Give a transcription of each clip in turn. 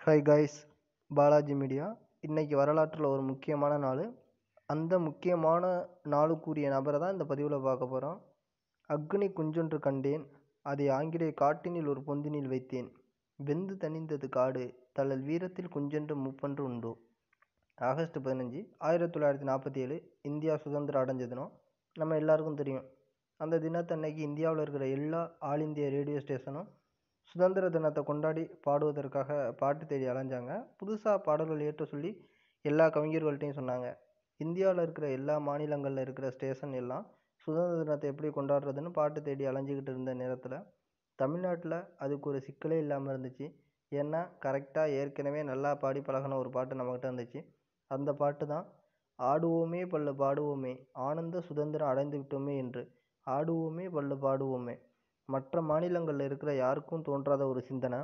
hi guys Balaji media இன்றைக்கி வரலாற்றில் ஒரு முக்கியமான நாள் அந்த முக்கியமான நாளுக்குரிய நபரை தான் இந்த பதிவில் பார்க்க போகிறோம் அக்னி குஞ்சொன்று கண்டேன் அதை ஆங்கிலே காட்டினில் ஒரு பொந்தினில் வைத்தேன் வெந்து தணிந்தது காடு தழல் வீரத்தில் குஞ்சென்று மூப்பன்று உண்டோ ஆகஸ்ட் பதினஞ்சு ஆயிரத்தி தொள்ளாயிரத்தி நாற்பத்தி ஏழு இந்தியா சுதந்திரம் அடைஞ்ச தினம் நம்ம எல்லாருக்கும் தெரியும் அந்த தினத்தன்னைக்கு இந்தியாவில் இருக்கிற எல்லா ஆல் இந்தியா ரேடியோ ஸ்டேஷனும் சுதந்திர தினத்தை கொண்டாடி பாடுவதற்காக பாட்டு தேடி அலைஞ்சாங்க புதுசாக பாடல்கள் ஏற்ற சொல்லி எல்லா கவிஞர்கள்ட்டையும் சொன்னாங்க இந்தியாவில் இருக்கிற எல்லா மாநிலங்களில் இருக்கிற ஸ்டேஷன் எல்லாம் சுதந்திர தினத்தை எப்படி கொண்டாடுறதுன்னு பாட்டு தேடி அலைஞ்சிக்கிட்டு இருந்த நேரத்தில் தமிழ்நாட்டில் அதுக்கு ஒரு சிக்கலே இல்லாமல் இருந்துச்சு ஏன்னா கரெக்டாக ஏற்கனவே நல்லா பாடி பழகின ஒரு பாட்டு நம்மக்கிட்ட இருந்துச்சு அந்த பாட்டு தான் ஆடுவோமே பல்லு பாடுவோமே ஆனந்த சுதந்திரம் அடைந்து விட்டோமே என்று ஆடுவோமே பல்லு பாடுவோமே மற்ற மாநிலங்களில் இருக்கிற யாருக்கும் தோன்றாத ஒரு சிந்தனை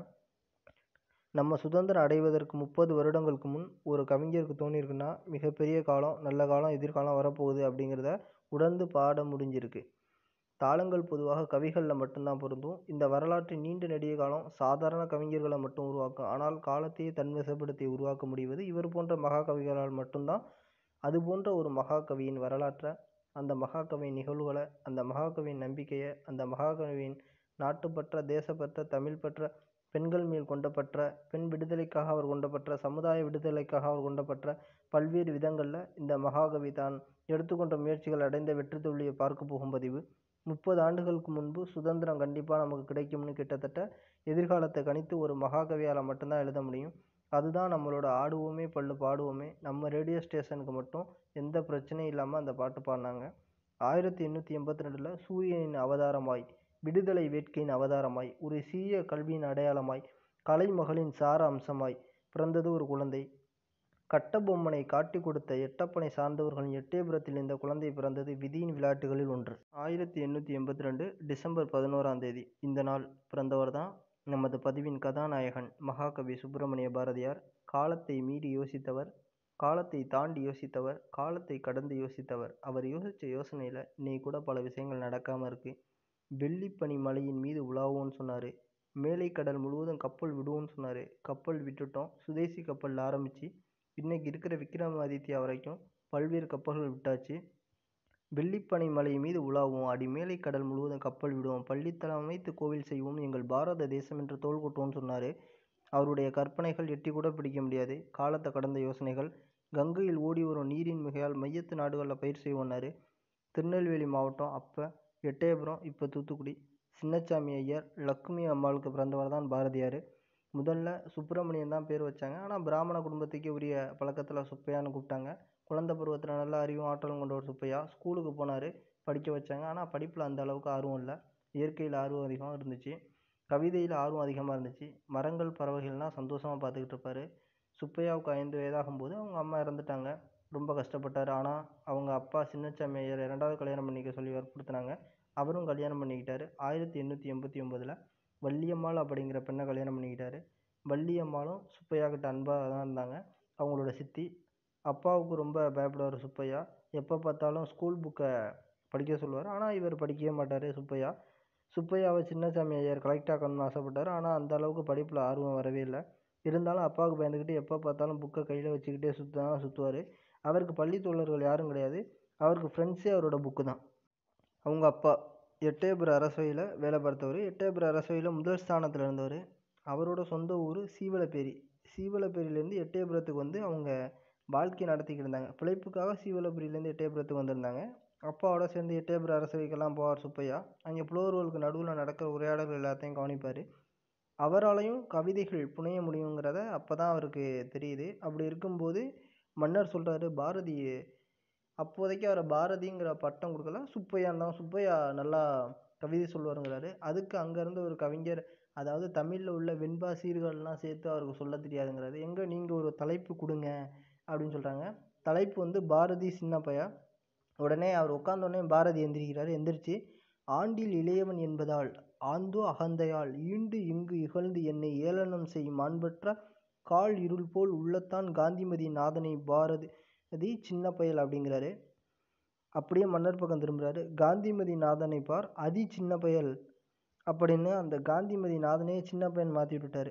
நம்ம சுதந்திரம் அடைவதற்கு முப்பது வருடங்களுக்கு முன் ஒரு கவிஞருக்கு தோணியிருக்குன்னா மிகப்பெரிய காலம் நல்ல காலம் எதிர்காலம் வரப்போகுது அப்படிங்கிறத உணர்ந்து பாட முடிஞ்சிருக்கு தாளங்கள் பொதுவாக கவிகளில் மட்டும்தான் பொருந்தும் இந்த வரலாற்றின் நீண்ட நெடிய காலம் சாதாரண கவிஞர்களை மட்டும் உருவாக்கும் ஆனால் காலத்தையே தன்வசப்படுத்தி உருவாக்க முடிவது இவர் போன்ற மகாகவிகளால் மட்டும்தான் அது போன்ற ஒரு மகாகவியின் வரலாற்றை அந்த மகாகவியின் நிகழ்வுகளை அந்த மகாகவியின் நம்பிக்கையை அந்த மகாகவியின் நாட்டுப்பற்ற தேசப்பற்ற தமிழ் பற்ற பெண்கள் மேல் கொண்ட பற்ற பெண் விடுதலைக்காக அவர் கொண்ட பற்ற சமுதாய விடுதலைக்காக அவர் கொண்ட பற்ற பல்வேறு விதங்களில் இந்த மகாகவி தான் எடுத்துக்கொண்ட முயற்சிகள் அடைந்த வெற்றி தோல்வியை பார்க்க போகும் பதிவு முப்பது ஆண்டுகளுக்கு முன்பு சுதந்திரம் கண்டிப்பாக நமக்கு கிடைக்கும்னு கிட்டத்தட்ட எதிர்காலத்தை கணித்து ஒரு மகாகவியால் மட்டும்தான் எழுத முடியும் அதுதான் நம்மளோட ஆடுவோமே பல்லு பாடுவோமே நம்ம ரேடியோ ஸ்டேஷனுக்கு மட்டும் எந்த பிரச்சனையும் இல்லாமல் அந்த பாட்டு பாடினாங்க ஆயிரத்தி எண்ணூற்றி எண்பத்தி ரெண்டில் சூரியனின் அவதாரமாய் விடுதலை வேட்கையின் அவதாரமாய் ஒரு சீய கல்வியின் அடையாளமாய் கலைமகளின் சார அம்சமாய் பிறந்தது ஒரு குழந்தை கட்டபொம்மனை காட்டி கொடுத்த எட்டப்பனை சார்ந்தவர்களின் எட்டயபுரத்தில் இந்த குழந்தை பிறந்தது விதியின் விளையாட்டுகளில் ஒன்று ஆயிரத்தி எண்ணூற்றி எண்பத்தி ரெண்டு டிசம்பர் பதினோராம் தேதி இந்த நாள் பிறந்தவர் தான் நமது பதிவின் கதாநாயகன் மகாகவி சுப்பிரமணிய பாரதியார் காலத்தை மீறி யோசித்தவர் காலத்தை தாண்டி யோசித்தவர் காலத்தை கடந்து யோசித்தவர் அவர் யோசித்த யோசனையில் இன்னைக்கு கூட பல விஷயங்கள் நடக்காமல் இருக்குது வெள்ளிப்பனி மலையின் மீது உலாவோன்னு சொன்னார் மேலை கடல் முழுவதும் கப்பல் விடுவோன்னு சொன்னார் கப்பல் விட்டுட்டோம் சுதேசி கப்பல் ஆரம்பித்து இன்றைக்கி இருக்கிற விக்ரமாதித்யா வரைக்கும் பல்வேறு கப்பல்கள் விட்டாச்சு வெள்ளிப்பனை மலை மீது உலாவோம் அடி மேலை கடல் முழுவதும் கப்பல் விடுவோம் பள்ளித்தலம் அமைத்து கோவில் செய்வோம் எங்கள் பாரத தேசம் என்று தோல் கொட்டுவோம்னு சொன்னார் அவருடைய கற்பனைகள் எட்டி கூட பிடிக்க முடியாது காலத்தை கடந்த யோசனைகள் கங்கையில் ஓடி வரும் நீரின் மிகையால் மையத்து நாடுகளில் பயிர் செய்வோன்னாரு திருநெல்வேலி மாவட்டம் அப்போ எட்டயபுரம் இப்போ தூத்துக்குடி சின்னச்சாமி ஐயர் லக்குமி அம்மாளுக்கு பிறந்தவர் தான் பாரதியார் முதல்ல சுப்பிரமணியன் தான் பேர் வச்சாங்க ஆனால் பிராமண குடும்பத்துக்கே உரிய பழக்கத்தில் சுப்பையான்னு கூப்பிட்டாங்க குழந்த பருவத்தில் நல்ல அறிவும் ஆற்றலும் கொண்ட ஒரு சுப்பையா ஸ்கூலுக்கு போனார் படிக்க வச்சாங்க ஆனால் படிப்பில் அந்த அளவுக்கு ஆர்வம் இல்லை இயற்கையில் ஆர்வம் அதிகமாக இருந்துச்சு கவிதையில் ஆர்வம் அதிகமாக இருந்துச்சு மரங்கள் பறவைகள்னால் சந்தோஷமாக பார்த்துக்கிட்டு இருப்பார் சுப்பையாவுக்கு ஐந்து வயதாகும்போது அவங்க அம்மா இறந்துட்டாங்க ரொம்ப கஷ்டப்பட்டார் ஆனால் அவங்க அப்பா சின்னச்சாமி ஐயர் இரண்டாவது கல்யாணம் பண்ணிக்க சொல்லி வற்புறுத்தினாங்க அவரும் கல்யாணம் பண்ணிக்கிட்டார் ஆயிரத்தி எண்ணூற்றி எண்பத்தி ஒம்போதில் வள்ளியம்மாள் அப்படிங்கிற பெண்ணை கல்யாணம் பண்ணிக்கிட்டார் வள்ளியம்மாளும் சுப்பையா கிட்ட அன்பாக தான் இருந்தாங்க அவங்களோட சித்தி அப்பாவுக்கு ரொம்ப பயப்படுவார் சுப்பையா எப்போ பார்த்தாலும் ஸ்கூல் புக்கை படிக்க சொல்லுவார் ஆனால் இவர் படிக்கவே மாட்டார் சுப்பையா சுப்பையாவை சின்னசாமி ஐயர் கலெக்ட் ஆக்கணும்னு ஆசைப்பட்டார் ஆனால் அந்த அளவுக்கு படிப்பில் ஆர்வம் வரவே இல்லை இருந்தாலும் அப்பாவுக்கு பயந்துக்கிட்டு எப்போ பார்த்தாலும் புக்கை கையில் வச்சுக்கிட்டே சுற்ற தான் சுற்றுவார் அவருக்கு பள்ளி தோழர்கள் யாரும் கிடையாது அவருக்கு ஃப்ரெண்ட்ஸே அவரோட புக்கு தான் அவங்க அப்பா எட்டயபுர அரசவையில் வேலை பார்த்தவர் எட்டயபுர அரசவையில் முதல் ஸ்தானத்தில் இருந்தவர் அவரோட சொந்த ஊர் சீவலப்பேரி சீவலப்பேரியிலேருந்து எட்டயபுரத்துக்கு வந்து அவங்க வாழ்க்கை நடத்திக்கிட்டு இருந்தாங்க பிழைப்புக்காக சீவலப்பேரியிலேருந்து எட்டயபுரத்துக்கு வந்திருந்தாங்க அப்பாவோட சேர்ந்து எட்டயபுர அரசவைக்கெல்லாம் போவார் சுப்பையா அங்கே புலவர்களுக்கு நடுவில் நடக்கிற உரையாடல்கள் எல்லாத்தையும் கவனிப்பார் அவராலையும் கவிதைகள் புனைய முடியுங்கிறத அப்போ தான் அவருக்கு தெரியுது அப்படி இருக்கும்போது மன்னர் சொல்கிறாரு பாரதி அப்போதைக்கு அவரை பாரதிங்கிற பட்டம் கொடுக்கல சுப்பையான் தான் சுப்பையா நல்லா கவிதை சொல்லுவாருங்கிறாரு அதுக்கு அங்கேருந்து ஒரு கவிஞர் அதாவது தமிழில் உள்ள வெண்பா சீர்கள்லாம் சேர்த்து அவருக்கு சொல்ல தெரியாதுங்கிறாரு எங்கே நீங்கள் ஒரு தலைப்பு கொடுங்க அப்படின்னு சொல்கிறாங்க தலைப்பு வந்து பாரதி சின்ன பையா உடனே அவர் உட்காந்தோடனே பாரதி எந்திரிக்கிறார் எந்திரிச்சு ஆண்டில் இளையவன் என்பதால் ஆந்தோ அகந்தையால் ஈண்டு இங்கு இகழ்ந்து என்னை ஏளனம் செய்யும் மாண்பற்ற கால் இருள் போல் உள்ளத்தான் காந்திமதி நாதனை பாரதி அது சின்ன பயல் அப்படிங்கிறாரு அப்படியே மன்னர் பக்கம் திரும்புகிறாரு காந்திமதி நாதனை பார் அதி சின்ன பயல் அப்படின்னு அந்த காந்திமதி நாதனே சின்ன பையன் மாற்றி விட்டுட்டாரு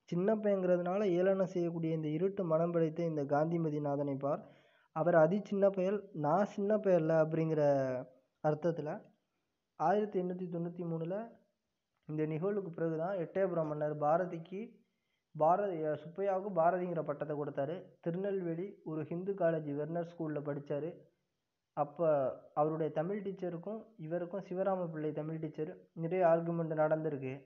சின்ன பையங்கிறதுனால ஏளனம் செய்யக்கூடிய இந்த இருட்டு மனம் படைத்த இந்த காந்திமதி நாதனை பார் அவர் அதி சின்ன பயல் நான் சின்ன பயல்ல அப்படிங்கிற அர்த்தத்தில் ஆயிரத்தி எண்ணூற்றி தொண்ணூற்றி மூணில் இந்த நிகழ்வுக்கு பிறகு தான் எட்டயபுரம் மன்னர் பாரதிக்கு பாரதி சுப்பையாவுக்கு பாரதிங்கிற பட்டத்தை கொடுத்தாரு திருநெல்வேலி ஒரு ஹிந்து காலேஜ் வெர்னர் ஸ்கூலில் படித்தார் அப்போ அவருடைய தமிழ் டீச்சருக்கும் இவருக்கும் சிவராம பிள்ளை தமிழ் டீச்சர் நிறைய ஆர்குமெண்ட் நடந்திருக்கு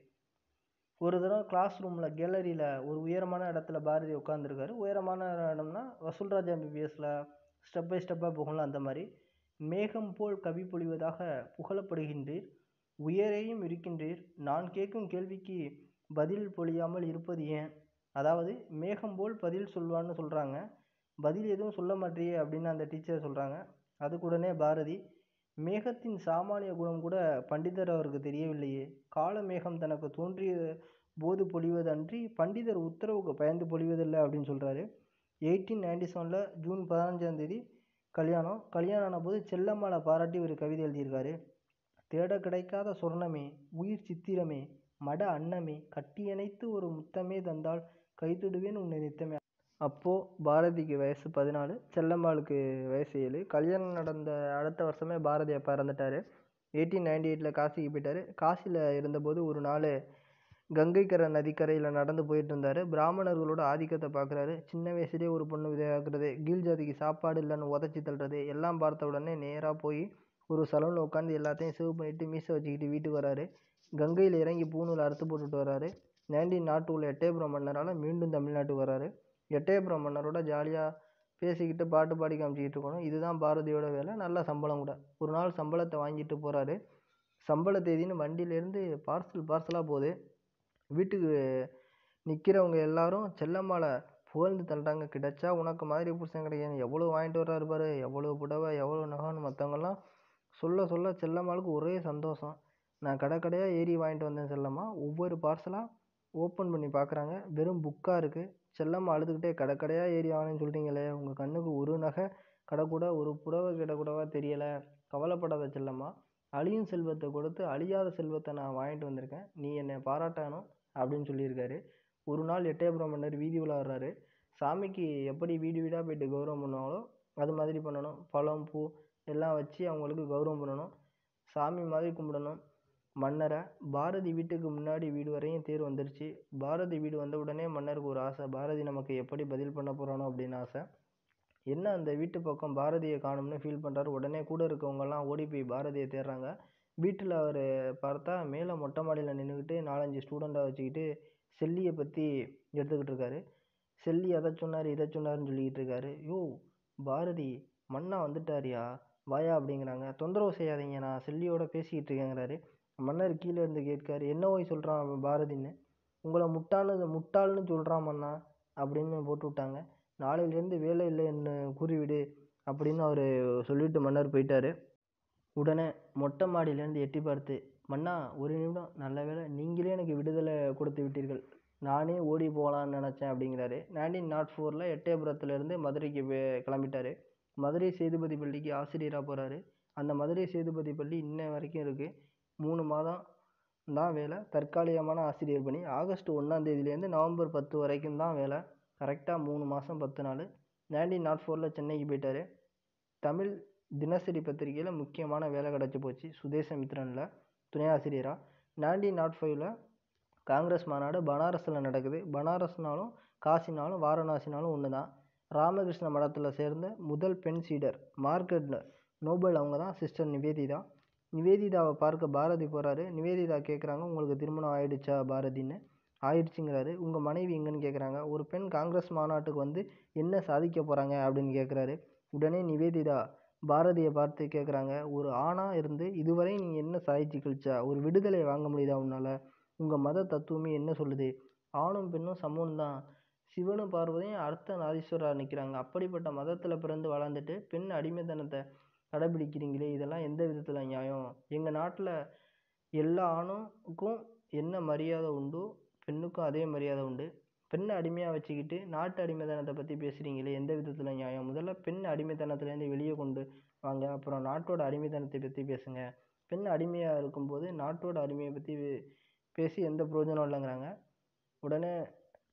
ஒரு தடவை கிளாஸ் ரூமில் கேலரியில் ஒரு உயரமான இடத்துல பாரதி உட்காந்துருக்காரு உயரமான இடம்னா வசூல்ராஜ் எம்பிபிஎஸ்ல ஸ்டெப் பை ஸ்டெப்பாக போகலாம் அந்த மாதிரி மேகம் போல் கவி பொழிவதாக புகழப்படுகின்றீர் உயரையும் இருக்கின்றீர் நான் கேட்கும் கேள்விக்கு பதில் பொழியாமல் இருப்பது ஏன் அதாவது மேகம் போல் பதில் சொல்வான்னு சொல்கிறாங்க பதில் எதுவும் சொல்ல மாட்டியே அப்படின்னு அந்த டீச்சர் சொல்கிறாங்க அதுக்கு உடனே பாரதி மேகத்தின் சாமானிய குணம் கூட பண்டிதர் அவருக்கு தெரியவில்லையே கால மேகம் தனக்கு தோன்றிய போது பொழிவது அன்றி பண்டிதர் உத்தரவுக்கு பயந்து பொழிவதில்லை அப்படின்னு சொல்கிறாரு எயிட்டீன் நைன்டி செவனில் ஜூன் பதினஞ்சாம் தேதி கல்யாணம் கல்யாணம் ஆன போது செல்லம்மாளை பாராட்டி ஒரு கவிதை எழுதியிருக்காரு தேட கிடைக்காத சொர்ணமே உயிர் சித்திரமே மட அன்னமே கட்டியணைத்து ஒரு முத்தமே தந்தால் கைத்திடுவேன் உன்னை நித்தமே அப்போது பாரதிக்கு வயசு பதினாலு செல்லம்மாளுக்கு வயசு ஏழு கல்யாணம் நடந்த அடுத்த வருஷமே பாரதி அப்பா இறந்துட்டார் எயிட்டீன் நைன்டி எயிட்டில் காசிக்கு போயிட்டார் காசியில் இருந்தபோது ஒரு நாள் கங்கைக்கரை நதிக்கரையில் நடந்து போயிட்டு இருந்தார் பிராமணர்களோட ஆதிக்கத்தை பார்க்குறாரு சின்ன வயசுலேயே ஒரு பொண்ணு விதையாக்குறது கீழ் ஜாதிக்கு சாப்பாடு இல்லைன்னு உதச்சி தள்ளுறது எல்லாம் பார்த்த உடனே நேராக போய் ஒரு சலூனில் உட்காந்து எல்லாத்தையும் சேவ் பண்ணிவிட்டு மீசை வச்சுக்கிட்டு வீட்டுக்கு வராரு கங்கையில் இறங்கி பூணூல் அறுத்து போட்டுட்டு வராரு நைன்டீன் நாட்டு உள்ள எட்டயபுரம் மன்னரால் மீண்டும் தமிழ்நாட்டுக்கு வராரு எட்டயபுரம் மன்னரோட ஜாலியாக பேசிக்கிட்டு பாட்டு பாடி காமிச்சிக்கிட்டு இருக்கணும் இதுதான் பாரதியோட வேலை நல்ல சம்பளம் கூட ஒரு நாள் சம்பளத்தை வாங்கிட்டு போகிறாரு சம்பள தேதின்னு வண்டியிலேருந்து பார்சல் பார்சலாக போகுது வீட்டுக்கு நிற்கிறவங்க எல்லாரும் செல்லம்மாளை புகழ்ந்து தள்ளுறாங்க கிடைச்சா உனக்கு மாதிரி புருஷன் கிடைக்காது எவ்வளோ வாங்கிட்டு வர்றாரு பாரு எவ்வளோ புடவை எவ்வளோ நகைன்னு மற்றவங்கெல்லாம் சொல்ல சொல்ல செல்லம்மாளுக்கு ஒரே சந்தோஷம் நான் கடை கடையாக ஏறி வாங்கிட்டு வந்தேன் செல்லம்மா ஒவ்வொரு பார்சலாக ஓப்பன் பண்ணி பார்க்குறாங்க வெறும் புக்காக இருக்குது செல்லம்மா அழுதுகிட்டே கடை கடையாக ஏறி வாங்கினேன்னு சொல்கிறீங்களே உங்கள் கண்ணுக்கு ஒரு நகை கடை கூட ஒரு புடவை கடை கூடவா தெரியலை கவலைப்படாத செல்லம்மா அழியும் செல்வத்தை கொடுத்து அழியாத செல்வத்தை நான் வாங்கிட்டு வந்திருக்கேன் நீ என்னை பாராட்டணும் அப்படின்னு சொல்லியிருக்காரு ஒரு நாள் எட்டயபுரம் மன்னர் வீதி உலா வர்றாரு சாமிக்கு எப்படி வீடு வீடாக போயிட்டு கௌரவம் பண்ணுவாங்களோ அது மாதிரி பண்ணணும் பழம் பூ எல்லாம் வச்சு அவங்களுக்கு கௌரவம் பண்ணணும் சாமி மாதிரி கும்பிடணும் மன்னரை பாரதி வீட்டுக்கு முன்னாடி வீடு வரையும் தேர் வந்துருச்சு பாரதி வீடு வந்த உடனே மன்னருக்கு ஒரு ஆசை பாரதி நமக்கு எப்படி பதில் பண்ண போகிறானோ அப்படின்னு ஆசை என்ன அந்த வீட்டு பக்கம் பாரதியை காணும்னு ஃபீல் பண்ணுறாரு உடனே கூட இருக்கவங்கெல்லாம் ஓடி போய் பாரதியை தேடுறாங்க வீட்டில் அவர் பார்த்தா மேலே மொட்டை மாடியில் நின்றுக்கிட்டு நாலஞ்சு ஸ்டூடெண்ட்டை வச்சுக்கிட்டு செல்லியை பற்றி எடுத்துக்கிட்டு இருக்காரு செல்லி அதை சொன்னார் இதை சொன்னார்னு சொல்லிக்கிட்டு இருக்காரு யோ பாரதி மன்னா வந்துட்டாரியா வாயா அப்படிங்கிறாங்க தொந்தரவு செய்யாதீங்க நான் செல்லியோட பேசிக்கிட்டு இருக்கேங்கிறாரு மன்னர் கீழே இருந்து கேட்காரு என்ன ஓய் சொல்கிறான் அவன் பாரதின்னு உங்களை முட்டாள்னு முட்டாள்னு சொல்கிறான் மன்னா அப்படின்னு போட்டு விட்டாங்க நாளையிலேருந்து வேலை இல்லைன்னு கூறிவிடு அப்படின்னு அவர் சொல்லிட்டு மன்னர் போயிட்டாரு உடனே மொட்டை மாடியிலேருந்து எட்டி பார்த்து மன்னா ஒரு நிமிடம் நல்ல வேளை நீங்களே எனக்கு விடுதலை கொடுத்து விட்டீர்கள் நானே ஓடி போகலான்னு நினச்சேன் அப்படிங்கிறாரு நைன்டீன் நாட் ஃபோரில் எட்டயபுரத்துலேருந்து மதுரைக்கு வே- கிளம்பிட்டாரு மதுரை சேதுபதி பள்ளிக்கு ஆசிரியராக போகிறாரு அந்த மதுரை சேதுபதி பள்ளி இன்ன வரைக்கும் இருக்குது மூணு மாதம் தான் வேலை தற்காலிகமான ஆசிரியர் பணி ஆகஸ்ட் ஒன்றாம் தேதியிலேருந்து நவம்பர் பத்து வரைக்கும் தான் வேலை கரெக்டாக மூணு மாதம் பத்து நாள் நைன்டீன் நாட் ஃபோரில் சென்னைக்கு போயிட்டாரு தமிழ் தினசரி பத்திரிகையில் முக்கியமான வேலை கிடச்சி போச்சு சுதேசமித்ரனில் துணை ஆசிரியராக நைன்டீன் நாட் ஃபைவ்ல காங்கிரஸ் மாநாடு பனாரஸில் நடக்குது பனாரஸ்னாலும் காசினாலும் வாரணாசினாலும் ஒன்று தான் ராமகிருஷ்ண மடத்தில் சேர்ந்த முதல் பெண் சீடர் மார்க்கெட் நோபல் அவங்க தான் சிஸ்டர் நிவேதிதா நிவேதிதாவை பார்க்க பாரதி போகிறாரு நிவேதிதா கேட்குறாங்க உங்களுக்கு திருமணம் ஆயிடுச்சா பாரதின்னு ஆயிடுச்சுங்கிறாரு உங்கள் மனைவி எங்கன்னு கேட்குறாங்க ஒரு பெண் காங்கிரஸ் மாநாட்டுக்கு வந்து என்ன சாதிக்க போகிறாங்க அப்படின்னு கேட்குறாரு உடனே நிவேதிதா பாரதியை பார்த்து கேட்குறாங்க ஒரு ஆணாக இருந்து இதுவரை நீ என்ன சாதிச்சு கழிச்சா ஒரு விடுதலை வாங்க முடியுதா உன்னால் உங்கள் மத தத்துவமே என்ன சொல்லுது ஆணும் பெண்ணும் சமம் தான் சிவனும் பார்வதியும் அர்த்த நாதீஸ்வரர் நிற்கிறாங்க அப்படிப்பட்ட மதத்தில் பிறந்து வளர்ந்துட்டு பெண் அடிமைத்தனத்தை கடைபிடிக்கிறீங்களே இதெல்லாம் எந்த விதத்தில் நியாயம் எங்கள் நாட்டில் எல்லா ஆணுக்கும் என்ன மரியாதை உண்டோ பெண்ணுக்கும் அதே மரியாதை உண்டு பெண்ணை அடிமையாக வச்சுக்கிட்டு நாட்டு அடிமைத்தனத்தை பற்றி பேசுகிறீங்களே எந்த விதத்தில் நியாயம் முதல்ல பெண் அடிமைத்தனத்துலேருந்து வெளியே கொண்டு வாங்க அப்புறம் நாட்டோட அடிமைத்தனத்தை பற்றி பேசுங்க பெண் அடிமையாக இருக்கும்போது நாட்டோட அடிமையை பற்றி பேசி எந்த பிரயோஜனம் இல்லைங்கிறாங்க உடனே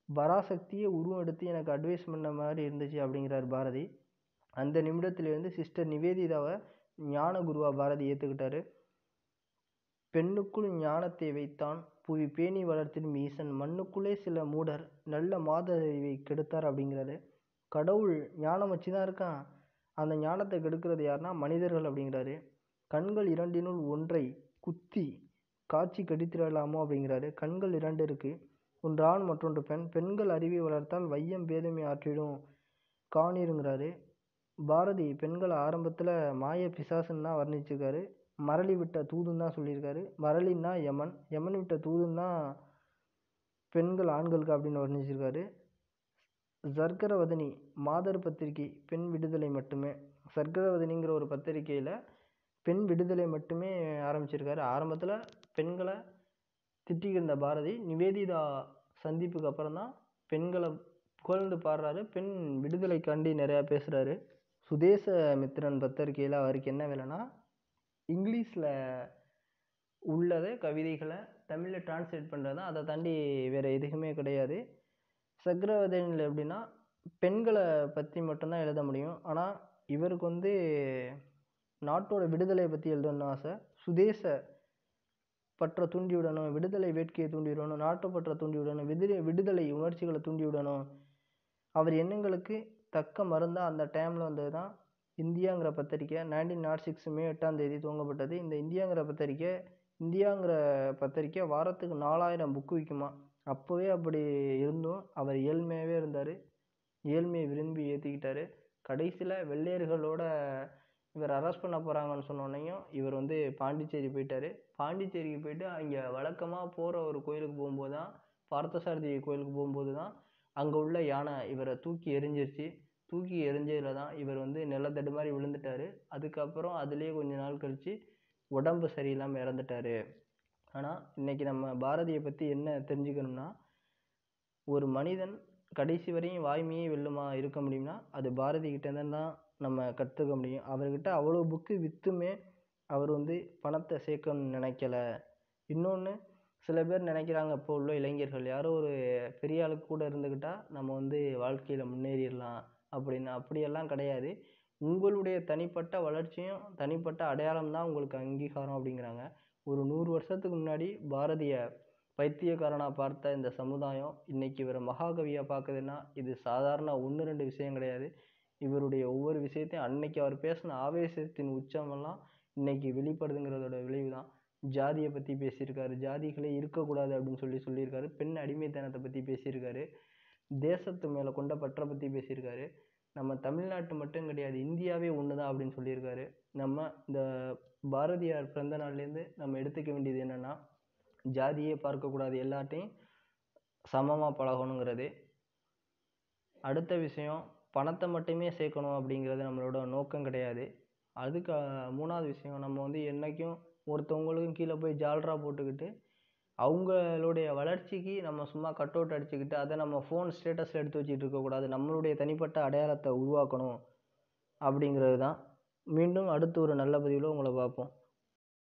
பராசக்தியே உருவம் எடுத்து எனக்கு அட்வைஸ் பண்ண மாதிரி இருந்துச்சு அப்படிங்கிறார் பாரதி அந்த நிமிடத்திலிருந்து சிஸ்டர் நிவேதிதாவை ஞான குருவா பாரதி ஏற்றுக்கிட்டாரு பெண்ணுக்குள் ஞானத்தை வைத்தான் புவி பேணி வளர்த்திடும் ஈசன் மண்ணுக்குள்ளே சில மூடர் நல்ல மாதறிவை கெடுத்தார் அப்படிங்கிறாரு கடவுள் ஞானம் வச்சு தான் இருக்கான் அந்த ஞானத்தை கெடுக்கிறது யாருன்னா மனிதர்கள் அப்படிங்கிறாரு கண்கள் இரண்டினுள் ஒன்றை குத்தி காட்சி கடித்திடலாமோ அப்படிங்கிறாரு கண்கள் இரண்டு இருக்கு ஒன்று ஆண் மற்றொன்று பெண் பெண்கள் அறிவை வளர்த்தால் வையம் பேதமை ஆற்றிடும் காணிருங்கிறாரு பாரதி பெண்களை ஆரம்பத்தில் மாய பிசாசுன்னு தான் வர்ணிச்சிருக்காரு மரளி விட்ட தூதுன்னு தான் சொல்லியிருக்காரு மரளின்னா யமன் யமன் விட்ட தூதுன்னு தான் பெண்கள் ஆண்களுக்கு அப்படின்னு வர்ணிச்சிருக்காரு சர்க்கரவதனி மாதர் பத்திரிகை பெண் விடுதலை மட்டுமே சர்க்கரவதனிங்கிற ஒரு பத்திரிகையில் பெண் விடுதலை மட்டுமே ஆரம்பிச்சிருக்காரு ஆரம்பத்தில் பெண்களை திட்டிக்கிட்டு இருந்த பாரதி நிவேதிதா சந்திப்புக்கு அப்புறம் தான் பெண்களை புகழ்ந்து பாடுறாரு பெண் விடுதலைக்காண்டி நிறையா பேசுகிறாரு சுதேச மித்திரன் பத்திரிகையில் அவருக்கு என்ன வேலைன்னா இங்கிலீஷில் உள்ளதை கவிதைகளை தமிழில் டிரான்ஸ்லேட் பண்ணுறது தான் அதை தாண்டி வேறு எதுவுமே கிடையாது சக்கரவர்த்தினில் எப்படின்னா பெண்களை பற்றி மட்டும்தான் எழுத முடியும் ஆனால் இவருக்கு வந்து நாட்டோட விடுதலையை பற்றி எழுதணும்னு ஆசை சுதேச பற்றை தூண்டி விடணும் விடுதலை வேட்கையை தூண்டி விடணும் நாட்டுப்பற்றை தூண்டி விடணும் விடுதலை விடுதலை உணர்ச்சிகளை தூண்டி விடணும் அவர் எண்ணங்களுக்கு தக்க மருந்தாக அந்த டைமில் வந்தது தான் இந்தியாங்கிற பத்திரிக்கை நைன்டீன் நாட் சிக்ஸ் மே எட்டாம் தேதி துவங்கப்பட்டது இந்த இந்தியாங்கிற பத்திரிக்கை இந்தியாங்கிற பத்திரிக்கை வாரத்துக்கு நாலாயிரம் புக்கு விற்குமா அப்போவே அப்படி இருந்தும் அவர் ஏழ்மையாகவே இருந்தார் ஏழ்மையை விரும்பி ஏற்றிக்கிட்டாரு கடைசியில் வெள்ளையர்களோட இவர் அரெஸ்ட் பண்ண போகிறாங்கன்னு சொன்னோன்னையும் இவர் வந்து பாண்டிச்சேரி போயிட்டார் பாண்டிச்சேரிக்கு போயிட்டு அங்கே வழக்கமாக போகிற ஒரு கோயிலுக்கு போகும்போது தான் பார்த்தசாரதி கோயிலுக்கு போகும்போது தான் அங்கே உள்ள யானை இவரை தூக்கி எறிஞ்சிருச்சு தூக்கி எறிஞ்சதில் தான் இவர் வந்து நிலத்தடு மாதிரி விழுந்துட்டார் அதுக்கப்புறம் அதுலேயே கொஞ்ச நாள் கழித்து உடம்பு சரியில்லாமல் இறந்துட்டார் ஆனால் இன்றைக்கி நம்ம பாரதியை பற்றி என்ன தெரிஞ்சுக்கணும்னா ஒரு மனிதன் கடைசி வரையும் வாய்மையே வெல்லுமா இருக்க முடியும்னா அது பாரதி கிட்டேருந்து தான் நம்ம கற்றுக்க முடியும் அவர்கிட்ட அவ்வளோ புக்கு விற்றுமே அவர் வந்து பணத்தை சேர்க்கணும்னு நினைக்கல இன்னொன்று சில பேர் நினைக்கிறாங்க இப்போ உள்ள இளைஞர்கள் யாரோ ஒரு பெரிய ஆளுக்கு கூட இருந்துக்கிட்டால் நம்ம வந்து வாழ்க்கையில் முன்னேறிடலாம் அப்படின்னு அப்படியெல்லாம் கிடையாது உங்களுடைய தனிப்பட்ட வளர்ச்சியும் தனிப்பட்ட அடையாளம் தான் உங்களுக்கு அங்கீகாரம் அப்படிங்கிறாங்க ஒரு நூறு வருஷத்துக்கு முன்னாடி பாரதியை பைத்தியக்காரனாக பார்த்த இந்த சமுதாயம் இன்னைக்கு இவரை மகாகவியாக பார்க்குதுன்னா இது சாதாரண ஒன்று ரெண்டு விஷயம் கிடையாது இவருடைய ஒவ்வொரு விஷயத்தையும் அன்னைக்கு அவர் பேசின ஆவேசத்தின் உச்சமெல்லாம் இன்னைக்கு வெளிப்படுதுங்கிறதோட விளைவு தான் ஜாதியை பற்றி பேசியிருக்காரு ஜாதிகளே இருக்கக்கூடாது அப்படின்னு சொல்லி சொல்லியிருக்காரு பெண் அடிமைத்தனத்தை பற்றி பேசியிருக்காரு தேசத்து மேலே கொண்ட பற்றை பற்றி பேசியிருக்காரு நம்ம தமிழ்நாட்டு மட்டும் கிடையாது இந்தியாவே ஒன்று தான் அப்படின்னு சொல்லியிருக்காரு நம்ம இந்த பாரதியார் பிறந்த நாள்லேருந்து நம்ம எடுத்துக்க வேண்டியது என்னென்னா ஜாதியே பார்க்கக்கூடாது எல்லாட்டையும் சமமாக பழகணுங்கிறது அடுத்த விஷயம் பணத்தை மட்டுமே சேர்க்கணும் அப்படிங்கிறது நம்மளோட நோக்கம் கிடையாது அதுக்கு அஹ், மூணாவது விஷயம் நம்ம வந்து என்றைக்கும் ஒருத்தவங்களுக்கும் கீழே போய் ஜால்ரா போட்டுக்கிட்டு அவங்களுடைய வளர்ச்சிக்கு நம்ம சும்மா கட் அவுட் அடிச்சுக்கிட்டு அதை நம்ம ஃபோன் ஸ்டேட்டஸில் எடுத்து வச்சுட்டு இருக்கக்கூடாது நம்மளுடைய தனிப்பட்ட அடையாளத்தை உருவாக்கணும் அப்படிங்கிறது தான் மீண்டும் அடுத்து ஒரு நல்ல பதிவில் உங்களை பார்ப்போம்